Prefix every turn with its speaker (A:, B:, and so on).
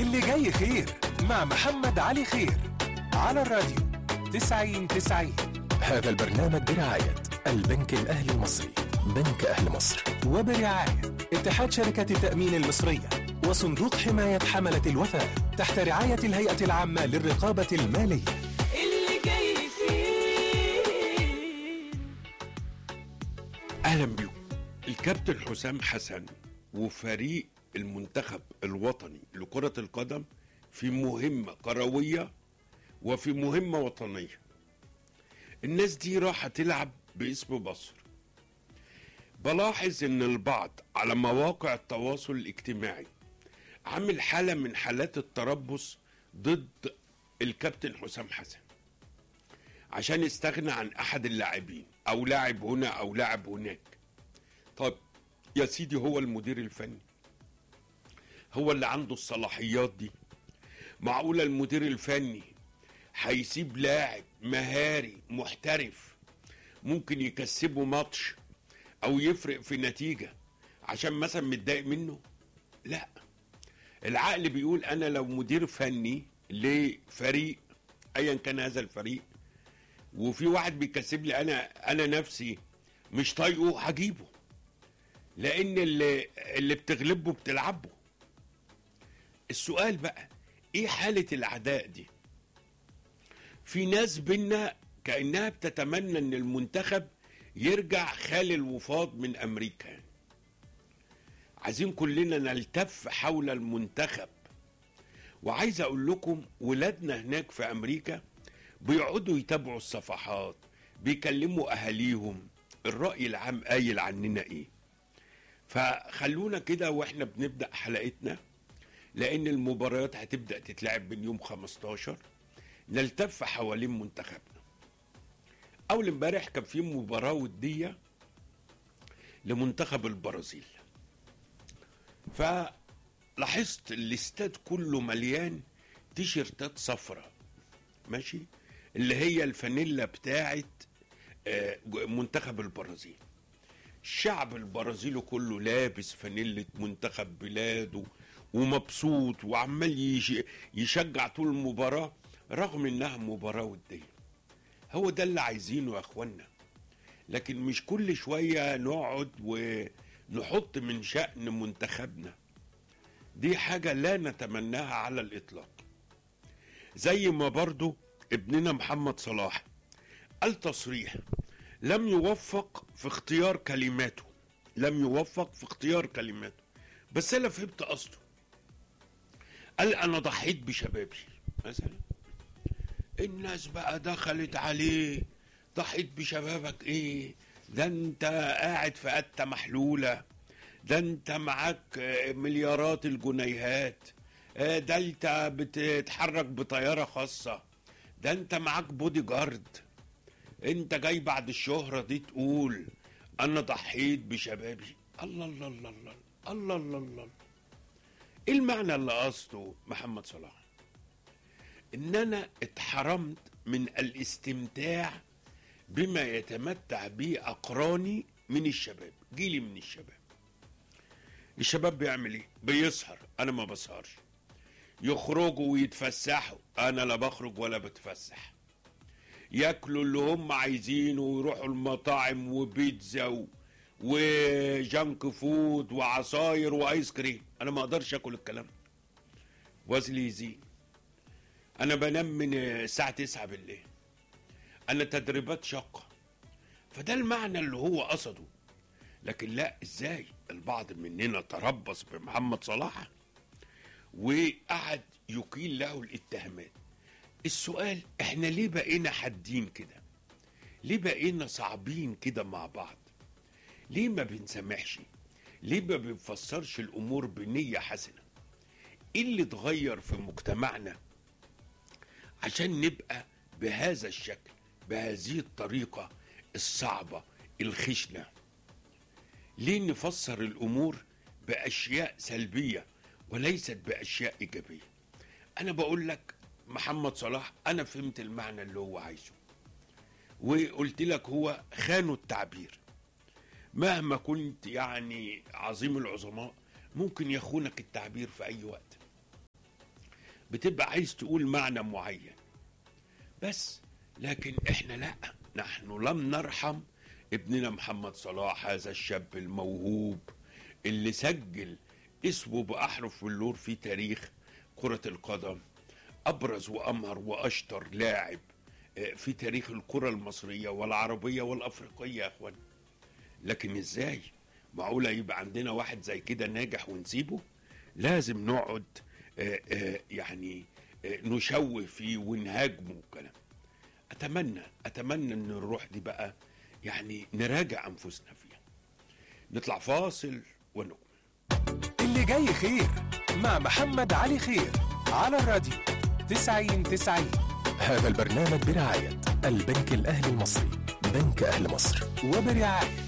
A: اللي جاي خير مع محمد علي خير على الراديو 90 90 هذا البرنامج برعاية البنك الأهلي المصري بنك أهل مصر وبرعاية اتحاد شركة التأمين المصرية وصندوق حماية حملة الوفاء تحت رعاية الهيئة العامة للرقابة المالية
B: اللي جاي فيه
C: اهلا بيكم الكابتن حسام حسن وفريق المنتخب الوطني لكرة القدم في مهمة كروية وفي مهمة وطنية الناس دي راح تلعب باسم مصر بلاحظ ان البعض على مواقع التواصل الاجتماعي عامل حالة من حالات التربص ضد الكابتن حسام حسن عشان يستغنى عن احد اللاعبين او لاعب هنا او لاعب هناك طب يا سيدي هو المدير الفني هو اللي عنده الصلاحيات دي معقولة المدير الفني هيسيب لاعب مهاري محترف ممكن يكسبه ماتش او يفرق في نتيجة عشان مثلا متضايق منه لا العقل بيقول انا لو مدير فني لفريق ايا كان هذا الفريق وفي واحد بيكسب لي انا انا نفسي مش طايقه هجيبه لان اللي اللي بتغلبه بتلعبه السؤال بقى ايه حالة العداء دي في ناس بينا كأنها بتتمنى ان المنتخب يرجع خالي الوفاض من امريكا عايزين كلنا نلتف حول المنتخب وعايز اقول لكم ولادنا هناك في امريكا بيقعدوا يتابعوا الصفحات بيكلموا اهاليهم الرأي العام قايل عننا ايه فخلونا كده واحنا بنبدأ حلقتنا لان المباريات هتبدأ تتلعب من يوم 15 نلتف حوالين منتخبنا اول امبارح كان في مباراة ودية لمنتخب البرازيل فلاحظت الاستاد كله مليان تيشيرتات صفراء ماشي اللي هي الفانيلا بتاعت آه، منتخب البرازيل الشعب البرازيلي كله لابس فانيلة منتخب بلاده ومبسوط وعمال يش- يشجع طول المباراة رغم انها مباراة ودية هو ده اللي عايزينه يا اخوانا لكن مش كل شوية نقعد ونحط من شأن منتخبنا دي حاجة لا نتمناها على الإطلاق زي ما برضو ابننا محمد صلاح قال تصريح لم يوفق في اختيار كلماته لم يوفق في اختيار كلماته بس انا فهمت قصده قال انا ضحيت بشبابي مثلا الناس بقى دخلت عليه ضحيت بشبابك ايه ده انت قاعد في قتة محلولة ده انت معاك آه، مليارات الجنيهات آه، ده انت بتتحرك بطيارة خاصة ده انت معاك بودي جارد انت جاي بعد الشهرة دي تقول انا ضحيت بشبابي الله الله الله الله الله الله الله ايه المعنى اللي قصده محمد صلاح ان انا اتحرمت من الاستمتاع بما يتمتع به اقراني من الشباب جيلي من الشباب الشباب بيعمل ايه بيسهر انا ما بسهرش يخرجوا ويتفسحوا انا لا بخرج ولا بتفسح ياكلوا اللي هم عايزينه ويروحوا المطاعم وبيتزا و... وجانك فود وعصاير وايس كريم انا ما اقدرش اكل الكلام ده. وزني يزيد انا بنام من الساعه 9 بالليل انا تدريبات شاقه فده المعنى اللي هو قصده لكن لا ازاي البعض مننا تربص بمحمد صلاح وقعد يقيل له الاتهامات السؤال احنا ليه بقينا حادين كده ليه بقينا صعبين كده مع بعض ليه ما بنسامحش ليه ما بنفسرش الامور بنيه حسنه ايه اللي اتغير في مجتمعنا عشان نبقى بهذا الشكل بهذه الطريقه الصعبه الخشنه ليه نفسر الامور باشياء سلبيه وليست باشياء ايجابيه انا بقول لك محمد صلاح انا فهمت المعنى اللي هو عايزه وقلت لك هو خانوا التعبير مهما كنت يعني عظيم العظماء ممكن يخونك التعبير في اي وقت بتبقى عايز تقول معنى معين بس لكن احنا لا نحن لم نرحم ابننا محمد صلاح هذا الشاب الموهوب اللي سجل اسمه بأحرف واللور في تاريخ كرة القدم أبرز وأمهر وأشطر لاعب آه، في تاريخ الكرة المصرية والعربية والأفريقية يا أخوان لكن إزاي معقولة يبقى عندنا واحد زي كده ناجح ونسيبه لازم نقعد آه، آه، يعني آه، نشوه فيه ونهاجمه وكلام اتمنى اتمنى ان الروح دي بقى يعني نراجع انفسنا فيها نطلع فاصل ونقوم
A: اللي جاي خير مع محمد علي خير على الراديو 90 90 هذا البرنامج برعاية البنك الأهلي المصري بنك أهل مصر وبرعاية